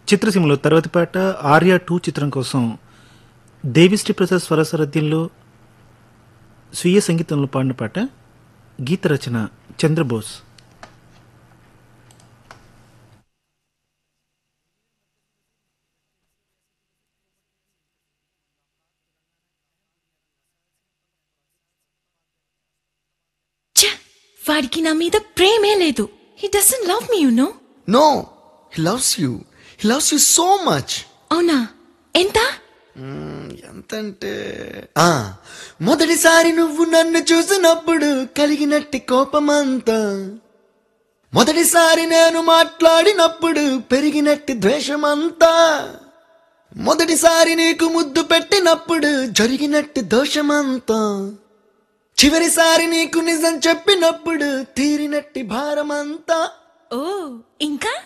చిత్రసీమలో తర్వాతి పాట ఆర్య టూ చిత్రం కోసం దేవిశ్రీ ప్రసాద్ స్వరసరథ్యంలో స్వీయ సంగీతంలో పాడిన పాట గీత రచన చంద్రబోస్ ఛ! వాడికి నా మీద ప్రేమే లేదు he doesn't love me you no no he loves you he loves you so much అవునా ఎంత ఎంతంటే ఆ మొదటిసారి నువ్వు నన్ను చూసినప్పుడు కలిగినట్టి కోపమంతా మొదటిసారి నేను మాట్లాడినప్పుడు పెరిగినట్టి ద్వేషమంతా మొదటిసారి నీకు ముద్దు పెట్టినప్పుడు జరిగినట్టి దోషమంతా చివరిసారి నీకు నిజం చెప్పినప్పుడు తీరినట్టి భారమంతా ఓ ఇంకా